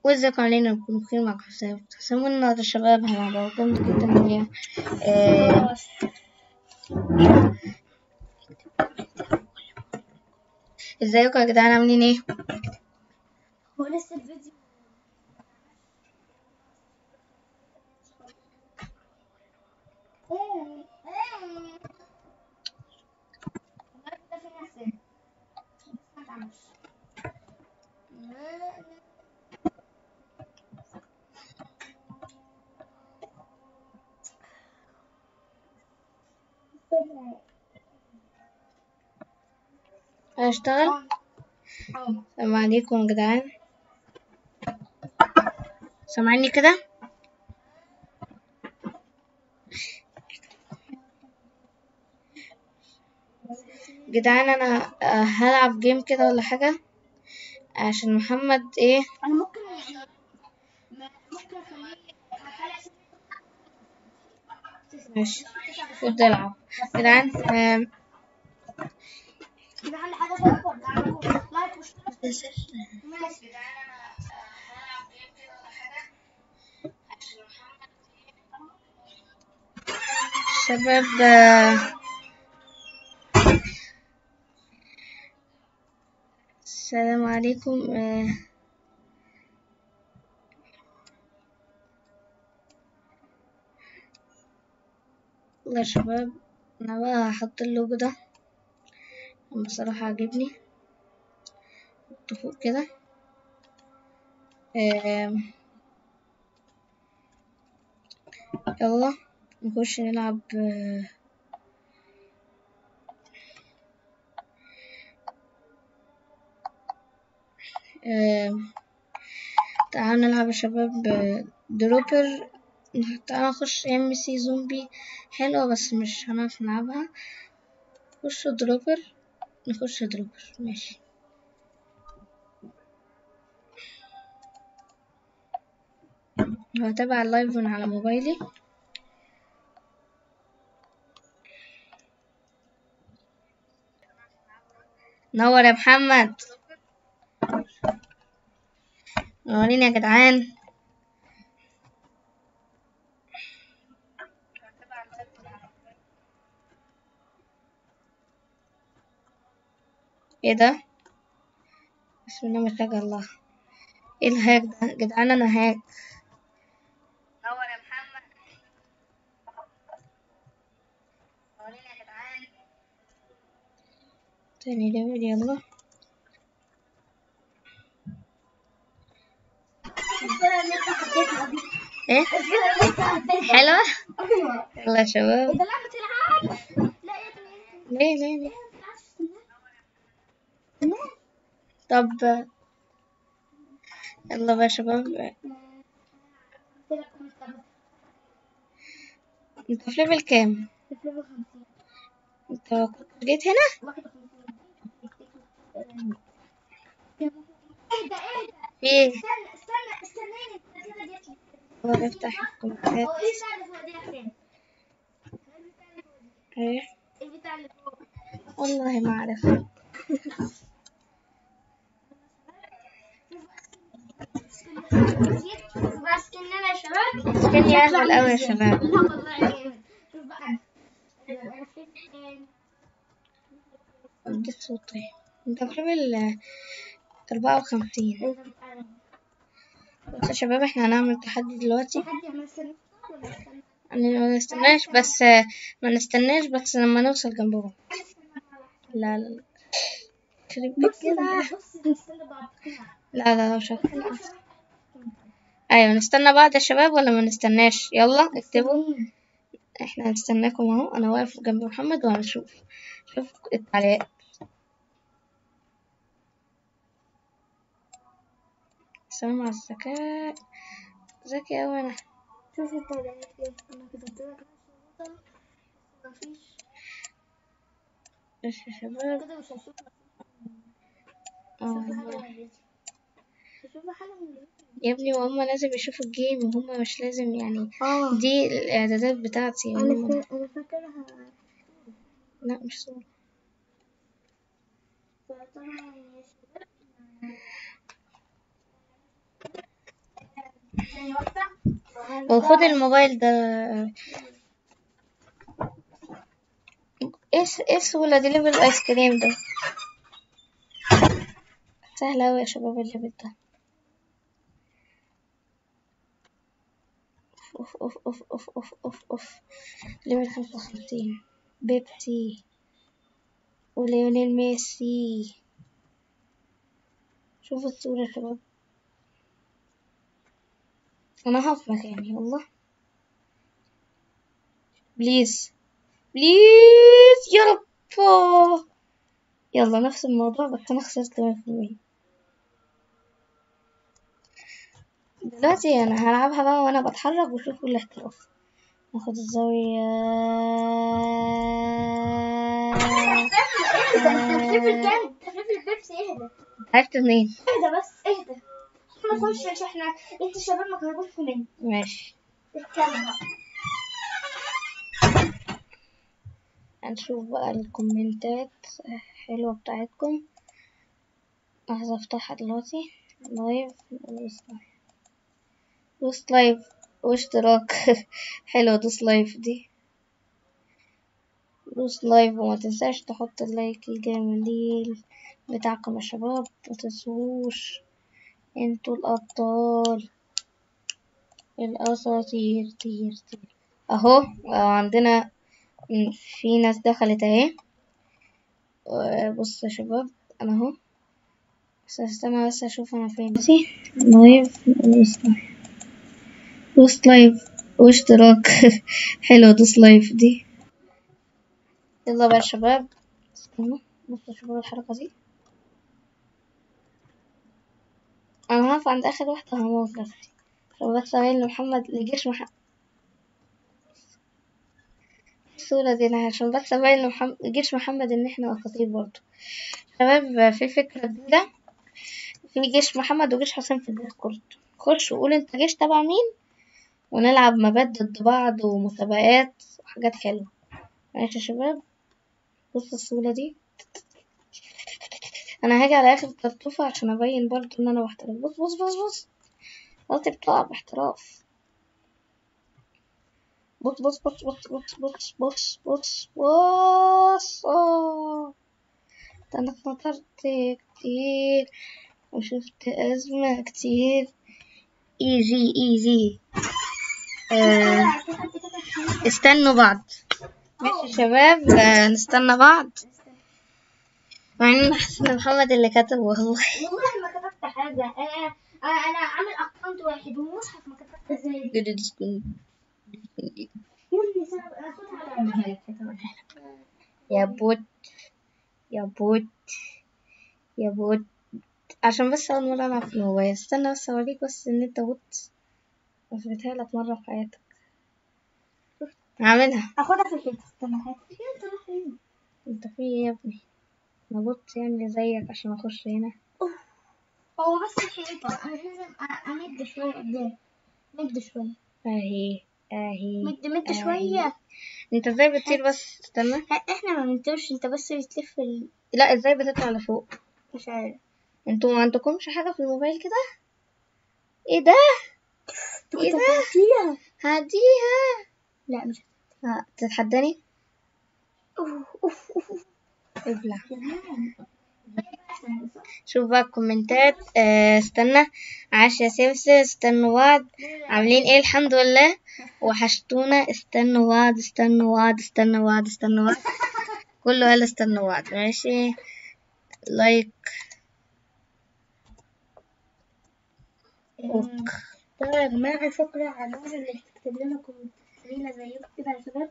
وازيكم علينا نكون بخير معكم حسام تحسموا النهارده يا شباب هنلعب لكم جدا هي آه، ازيكم يا جدعان عاملين ايه؟ هو لسه الفيديو هشتغل السلام عليكم يا جدعان سامعيني كده؟ جدعان انا آه، هلعب جيم كده ولا حاجة عشان محمد ايه انا ممكن ما- ممكن اخليه اخلي ماشي خد العب جدعان آم، اذا عندي حاجه اكبر دعمكم لايك واشتراك ماشي شباب آه، السلام عليكم آه، والله يا شباب انا بقى هحط اللوجو ده بصراحة عجبني حطه فوق كده آم، يلا نخش نلعب آه، آم، تعالوا نلعب يا شباب آه، دروبر تعالوا نخش ام سي زومبي حلوة بس مش هنعرف نلعبها نخش دروبر نخش دروبر ماشي هتابع اللايف من على موبايلي نور يا محمد نورين يا جدعان ايه ده بسم الله ما شاء الله ايه الهاك ده جدعان انا هاك نور يا محمد نورين يا جدعان تاني ليفل يلا ايه حلوة يلا يا شباب اذا لعبه العاب لا يا ابني ليه ليه ليه طب يلا بقى يا شباب انت في ليفل كام انت كنت جيت هنا اهدى اهدى في ايه استنى استنى استنيني التأثيرة جت لي هو افتح الكمبيوتر هو ايه البتاع اللي فوق دي فين؟ ايه ايه البتاع اللي فوق؟ والله ما اعرف شوف بقى سكننا يا شباب سكن يا اهبل قوي يا شباب لا والله جامد شوف بقى انا فين ادي صوتي انت في ليفل أربعة وخمسين بصوا يا شباب احنا هنعمل تحدي دلوقتي حد يعمل سنة ولا استنى؟ يعني ما نستناش بس ما نستناش بس لما نوصل جنبهم لا لا لا يخرب بيت بص كده بص نستنى بعض لا لا لا مش هتكلم. ايوه نستنى بعض يا شباب ولا ما نستناش يلا اكتبوا احنا هنستناكم اهو انا واقف جنب محمد وهنشوف شوف التعليقات سلام على الذكاء ذكي اوي انا شوف انت ده ايه انا كتبت لك مفيش بس يا شباب كده مش هشوف اه هشوف حاجة والله. من الفيديو. هشوف حاجة من الفيديو. يا ابني وهم لازم يشوفوا الجيم وهم مش لازم يعني اه دي الاعدادات بتاعتي انا هم فا- انا فاكرها لا مش صورة فطبعا يا شباب ثانية واحدة وخد الموبايل ده ايه س- ايه السهولة دي ليفل ايس كريم ده سهل اوي يا شباب الليفل ده اوف اوف اوف اوف اوف اوف اوف ليفل خمسة وخمسين بيبسي وليونيل ميسي شوفوا الصورة يا شباب انا هقف مكاني والله بليز بليز يا رب يلا نفس الموضوع بس انا خسرت مية في المية دلوقتي انا هلعبها بقى وانا بتحرك وشوفوا الاحتراف ناخد الزاوية اهدى انت في ليفل كام؟ انت في ليفل بيبسي اهدى عرفت منين اهدى بس اهدى احنا نخش عشان احنا انت الشباب ما كانوش في مني ماشي اتكلم بقى هنشوف بقى الكومنتات حلوة بتاعتكم عايزة افتحها دلوقتي لايف دوس لايف دوس لايف واشتراك حلوة دوس لايف دي دوس لايف وما تنساش تحط اللايك الجميل بتاعكم يا شباب متنسوش انتوا الأبطال الأساطير تير تير اهو آه، عندنا م، في ناس دخلت اهي آه، بص يا شباب انا اهو بس استنى بس اشوف انا فين بصي لايف دوس لايف دوس لايف واشتراك حلو دوس لايف دي يلا بقى يا شباب استنوا بصوا يا شباب الحركة دي انا هقف عند اخر واحدة هموت نفسي عشان بس ابين لمحمد لجيش محمد الصورة دي أنا عشان بس أبين لمحمد جيش محمد إن إحنا أساطير برضه شباب في فكرة جديدة في جيش محمد وجيش حسين في الديسكورد خش وقول أنت جيش تبع مين ونلعب مبات ضد بعض ومسابقات وحاجات حلوة ماشي يا شباب بص الصورة دي أنا هاجي على آخر طرطوفة عشان أبين برضه إن أنا محترف بص بص بص بص غلطي بتقع باحتراف بص بص بص بص بص بص بص بص بص آه. ده أنا اتنطرت كتير وشفت أزمة كتير ايزي ايزي آه. استنوا بعض ماشي يا شباب آه. نستنى بعض مع ان حاسس ان محمد اللي كتب والله والله ما كتبت حاجة انا انا عامل اكونت واحد والمصحف ما كتبت زي يا ابني سبب اخدها على يا بوت يا بوت يا بوت عشان بس أول مرة ألعب في الموبايل استنى بس أوريك بس إن أنت بوت أثبتها لك مرة في حياتك هعملها اخدها في البيت استنى هات انت رايح فين أنت في إيه يا ابني أنا بوت يعني زيك عشان أخش هنا هو بس الحيطة انا لازم أ- امد شوية قدام مد شوية أهي أهي مد مد أهي. شوية أنت إزاي بتطير بس استنى احنا ما بنطيرش انت بس بتلف ال... لا إزاي بتطلع لفوق مش عارف انتوا ما عندكمش حاجة في الموبايل كده ايه ده ايه ده فيها هديها لا مش ها تتحداني اوف اوف اوف ابلع كمان احسن صح؟ شوف بقى الكومنتات آه استنى عاش يا سمسم استنوا بعض عاملين ايه الحمد لله وحشتونا استنوا بعض استنوا بعض استنوا بعض استنوا بعض كله قال استنوا بعض ماشي لايك اوك ترى يا جماعة شكرا على الناس اللي بتكتب لنا كومنتات جميلة زيكم كده يا شباب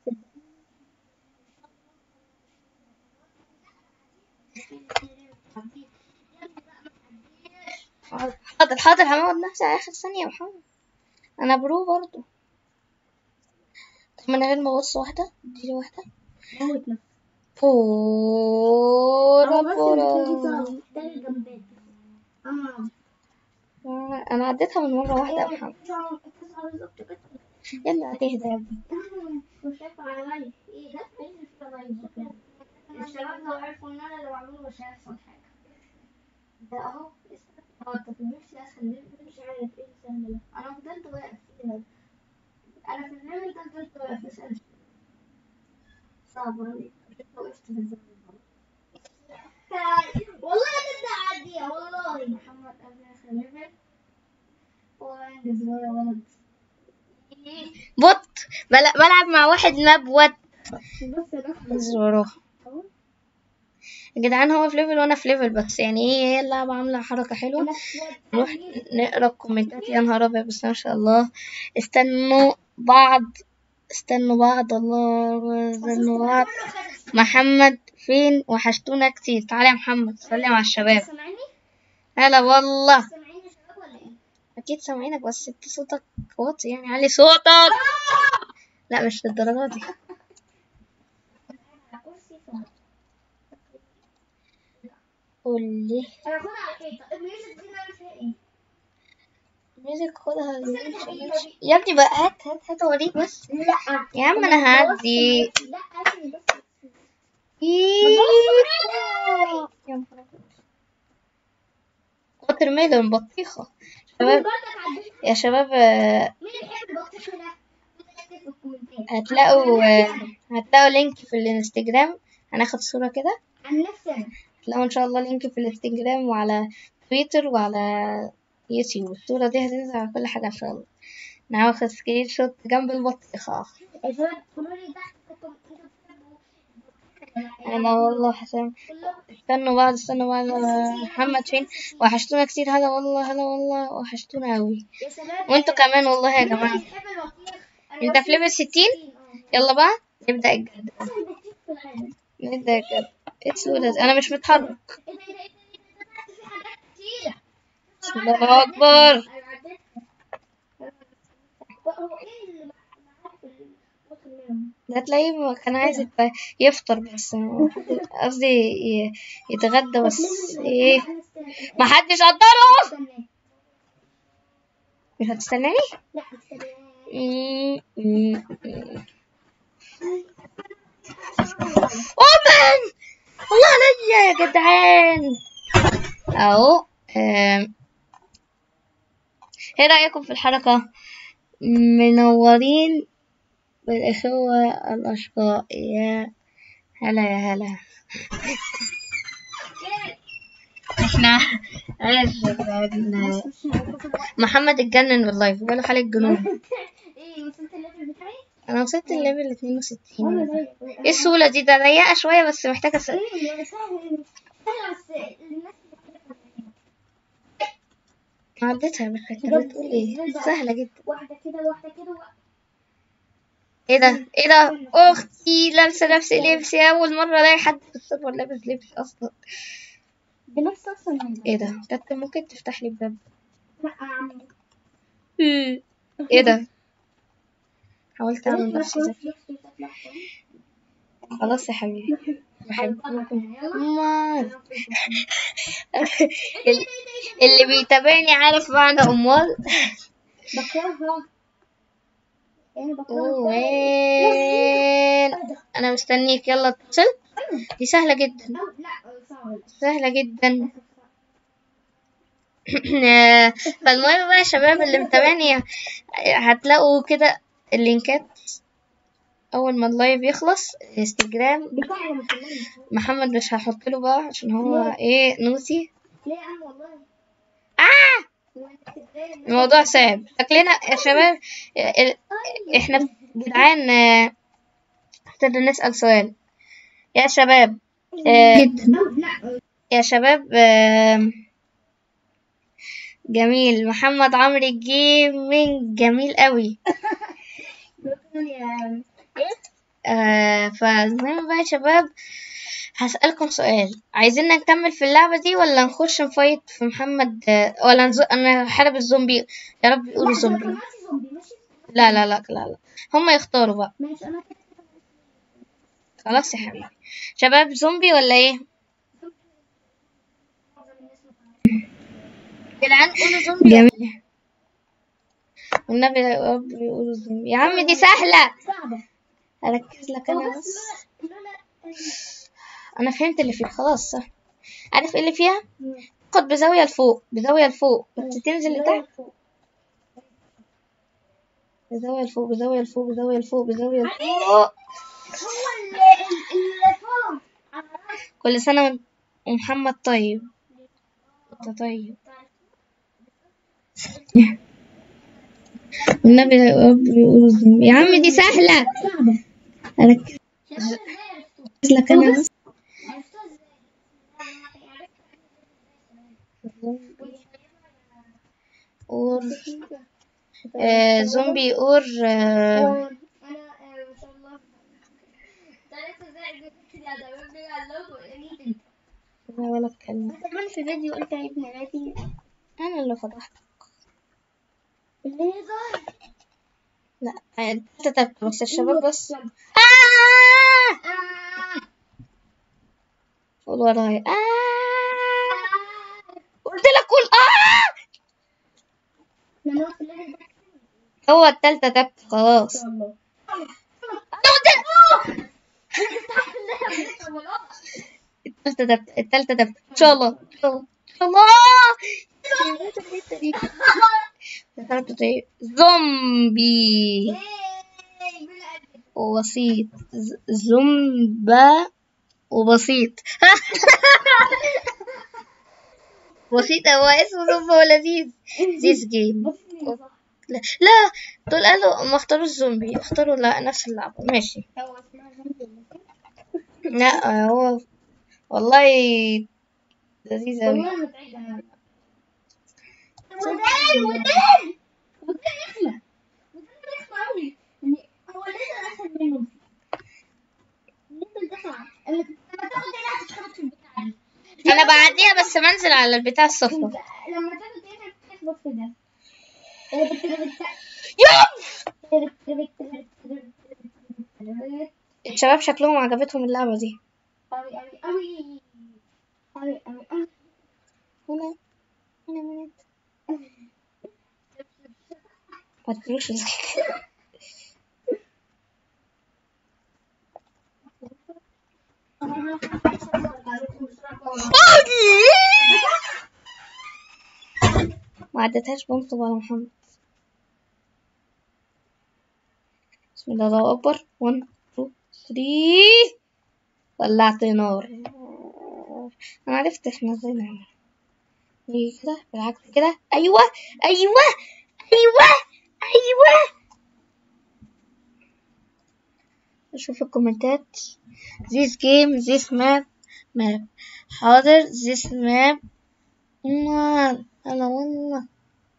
حاضر حاضر هموت نفسي على اخر ثانية يا محمد انا برو برضو طب من غير ما ابص واحدة اديلي واحدة موت نفسك بورا هو بس بورا اللي محتاج جنبات اه انا عديتها من مرة واحدة يا محمد تسعة تسعة بالظبط كده يلا هتهدى يا ابني مش شايفة على لايف ايه ده؟ ايه اللي فيه لايف ده؟ الشباب لو عرفوا ان انا اللي بعمله مش هيحصل حاجة ده اهو اه انت في البيبسي اسهل ليه مش عارف ايه السهل ده انا فضلت واقف كده انا في الليفل ده فضلت واقف اسال صعب اوي وقفت في الزمن والله تبدا عادية والله محمد قبل اخر ليفل ولا انجز ولا ولد بوت بل- بلعب مع واحد مبوت بص يا دكتور زورو يا جدعان هو في ليفل وانا في ليفل بس يعني ايه هي اللعبة عاملة حركة حلوة انا في نروح نقرا الكومنتات يا نهار ابيض بس ما شاء الله استنوا بعض استنوا بعض الله استنوا بعض محمد فين وحشتونا كتير تعالى يا محمد سلم على الشباب سامعني هلا والله سامعيني يا شباب ولا ايه اكيد سامعينك بس انت صوتك واطي يعني علي صوتك لا مش للدرجة دي على كرسي فوق قول لي انا هاخدها على الحيطه الميوزك دي نعمل فيها ايه ميوزك خدها ماشي. يا ابني بقى هات هات هات اوريك بس لا يا عم انا هعدي لا اسمي بس إيه. يا نهار أبيض. ووتر ميلون بطيخة شباب برضك عديت يا شباب آه، مين اللي بيحب البطيخه ده؟ ممكن في الكومنتات هتلاقوا آه، هتلاقوا لينك في الانستجرام هناخد صورة كده عن نفسي انا هتلاقوا ان شاء الله لينك في الانستجرام وعلى تويتر وعلى يوتيوب الصورة دي هتنزل على كل حاجة ان شاء الله انا هاخد سكرين شوت جنب البطيخة يا شباب قولوا لي تحت انتوا انتوا بتحبوا البطيخة انا والله حسام كلهم استنوا بعض استنوا بعض آه، محمد فين وحشتونا كتير هلا والله هلا والله وحشتونا اوي يا شباب وانتوا كمان والله يا مين اللي جماعة بيحب البطيخ؟ انت في ليفل 60 اه يلا بقى نبدأ الجد اسهل بكتير في العالم نبدأ الجد اتس ولد انا مش متحرك ايه ده ايه ده ايه ده ايه ده تحت في حاجات كتيرة بسم الله اكبر انا عديتها هو ايه اللي معاه في البطل منهم؟ ده تلاقيه ما كان عايز يت- يفطر بس قصدي ي- يتغدى بس ايه ما حدش قدره استنى مش هتستناني لا استنى مم، مم، مم. اوبن الله عليا يا جدعان اهو آم. ايه رأيكم في الحركة منورين بالإخوة الأشقاء يا هلا يا هلا احنا عايز محمد اتجنن باللايف ولا حالة جنون ايه وصلت الليفل بتاعي؟ انا وصلت الليفل 62 وانا ايه زيك السهولة دي ده ضيقة شوية بس محتاجة س... ايه سهل سهل بس الناس عديتها بس كانت بتقول ايه سهلة جدا واحدة كده واحدة كده و- ايه ده ايه ده اختي لابسة نفس لبسي اول مرة الاقي حد في السفر لابس لبسي اصلا بنفس اصلا ايه ده كانت ممكن تفتح لي باب لا يا عم ايه ده حاولت اعمل نفسي ذكي خلاص يا حبيبي بحبكم أمال ال- اللي بيتابعني عارف معنى امال بكرهها انا بكرهها وين انا مستنيك يلا اتصل دي سهلة جدا أو لا صعب سهلة جدا فالمهم بقى يا شباب اللي متابعني هتلاقوا كده اللينكات اول ما اللايف يخلص انستجرام بتاعي انا كمان محمد مش هحط له بقى عشان هو ايه نوتي ليه يا عم والله اه وأنت إزاي؟ الموضوع صعب شكلنا يا شباب ال- احنا جدعان آه، ابتدى نسأل سؤال يا شباب آه، أو لا يا شباب آه، جميل محمد عمرو الجيمنج جميل قوي بتقول يا آه فالمهم بقى يا شباب هسألكم سؤال عايزين نكمل في اللعبة دي ولا نخش نفايت في محمد آه ولا نزو... انا حارب الزومبي يا رب يقولوا زومبي ماشي زومبي ماشي لا لا لا لا لا هم يختاروا بقى ماشي انا كده خلاص يا حبيبي شباب زومبي ولا ايه جدعان قولوا زومبي جميل والنبي يا رب يقولوا زومبي يا عم دي سهلة صعبة اركز لك هو انا بس بس لولا لولا انا فهمت اللي فيها خلاص صح عارف ايه اللي فيها خد بزاوية لفوق بزاوية لفوق بس تنزل لتحت بزاوية لفوق بزاوية لفوق بزاوية لفوق بزاوية لفوق هو اللي اللي فوق على راسه. كل سنة ومحمد طيب انت طيب والنبي يا رب بيقولوا الذنب. يا عم دي سهلة صعبة أركز شباب ازاي عرفتوه؟ لك أنا بس عرفتوه ازاي؟ يعني اور آه زومبي اور آه انا آه، ما شاء الله تعرفت ازاي قلت لي هذا بيبي اللوجو يعني أنا ولا أتكلم انت كمان في فيديو قلت عيد ميلادي أنا اللي فضحتك الليزر لا انت تتبت بس الشباب بس يلا. آه آه. قول ورايا آه قلت لك قول آه انا واقف الليل ده هو التالتة تبت خلاص ان شاء الله أنا قلت التالتة تبت التالتة تبت إن شاء الله إن شاء الله إن شاء الله التالتة طيب. زومبي وبسيط ز- زومبا وبسيط بسيط هو اسمه زومبا ولذيذ ذيس جيم لا لا دول قالوا ما اختاروش زومبي اختاروا لا نفس اللعبة ماشي هو اسمها زومبي لا هو والله لذيذ أوي والله متعبة يعني ودان ودان ودان يخلع ودان يخلع أوي يعني هو لسه أسهل منه لسه دفع لما تاخد هنا هتتخبط في البتاع دي أنا بعديها بس منزل على البتاع الصفر لما تاخد هنا تخبط في ده إيه بت- بت- بت- يوم إيه بت- بت- بت- بت- بت- بت- الشباب شكلهم عجبتهم اللعبة دي أوي أوي أوي أوي أوي أوي هنا هنا من ما تقولوش ما عدتهاش بنصب على محمد بسم الله الله أكبر 1 2 3 ولعت نار أنا عرفت احنا ازاي نعمل نيجي كده بالعكس كده أيوة أيوة أيوة أيوة أشوف الكومنتات this game this map map حاضر this map أمال أنا والله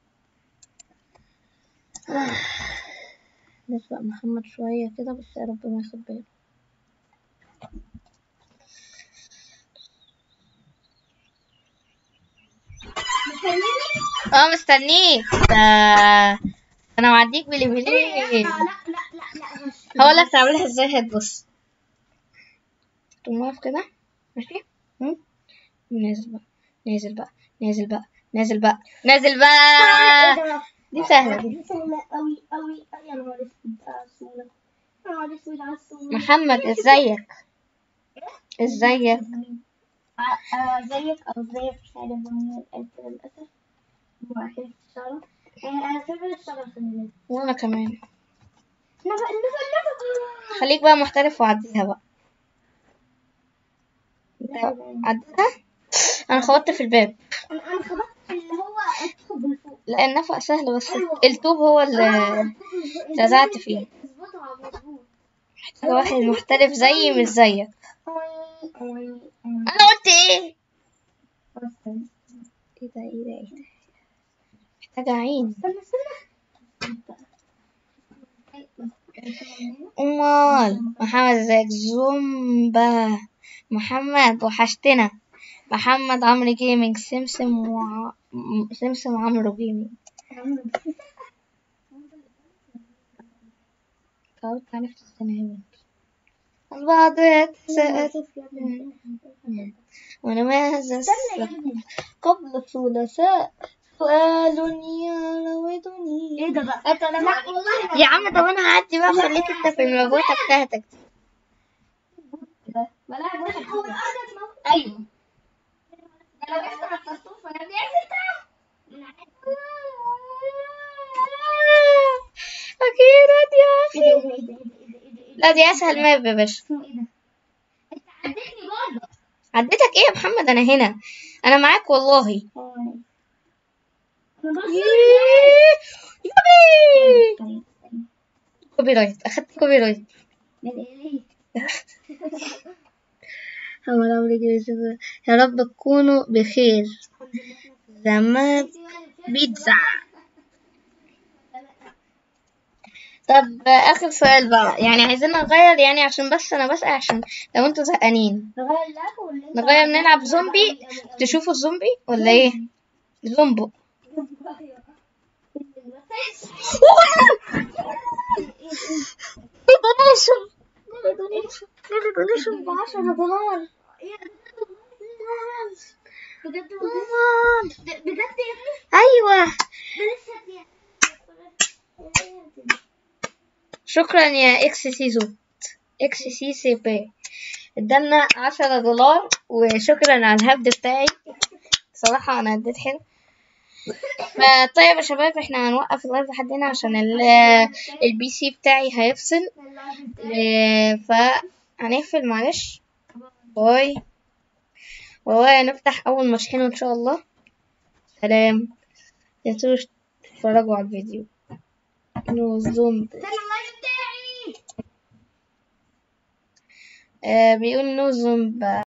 آه. نسبق محمد شوية كده بس يا رب ما ياخد باله اه مستنيك ده انا معديك بليفلين لا لا لا لا مش هقول لك تعملها ازاي هتبص تقوم واقف كده ماشي هم؟ نازل بقى نازل بقى نازل بقى نازل بقى نازل بقى دي سهلة دي دي سهلة أوي أوي أوي يا نهار أسود على السهولة يا نهار أسود على السهولة محمد ازيك ازيك ع- آه، زيك أو زيك مش عارف من الألف للأسف وأحب الشغلة يعني أنا بحب الشغلة خلي بالك وانا كمان نفق نفق نفق خليك بقى محترف وعديها بقى انت عديتها انا خبطت في الباب أنا أنا خبطت في اللي هو الطوب اللي فوق لا النفق سهل بس الطوب هو اللي لزعت فيه اظبطها مظبوط محتاج واحد محترف زيي مش زيك أوي أوي انا قلت ايه أوي ايه ده ايه ده ايه ده محتاجة عين استنى استنى امال محمد ازيك زومبا محمد وحشتنا محمد عمرو جيمنج سمسم وع... م- سمسم عمرو جيمنج تعرف عرفت السنة يا بنت البعض يتساءل وانا ماذا السبب قبل الثلاثاء سؤال يراودني ايه ده بقى؟ انت لا والله يا عم طب انا هعدي بقى خليك انت في المبوتة بتاعتك بلاعب واحد ايوه ده لو انت ما اخترتوش اوف انا بدي اقفل من عادي. اخيرا يا ايه اخي ده ايه ده ايه ده ايه ده ايه ده ايه ده لا دي اسهل ماب يا باشا اسمه ايه ده؟ انت عدتني برضه عديتك ايه يا محمد انا هنا انا معاك والله اه انا بص يوبي كوبي رايت اخدت كوبي رايت من ايه حمد عمرو كده يا رب تكونوا بخير زمان بيتزا طب اخر سؤال بقى يعني عايزين نغير يعني عشان بس انا بسأل عشان لو انتوا زهقانين نغير اللعبة ولا انت نغير نلعب زومبي تشوفوا الزومبي ولا ايه زومبو دونيشن دونيشن ب 10 دولار بجد والله؟ بجد يا ابني ايوه ده لسه دي شكرا يا اكس سي زوت اكس سي سي بي ادالنا 10 دولار وشكرا على الهبد بتاعي صراحة انا اديت حلو فطيب يا شباب احنا هنوقف اللايف لحد هنا عشان ال- البي سي بتاعي هيفصل اه، فهنقفل معلش باي باي نفتح اول ما اشحنه ان شاء الله سلام متنسوش تتفرجوا على الفيديو نو زوم استنى اللايف بتاعي آه بيقول نو زوم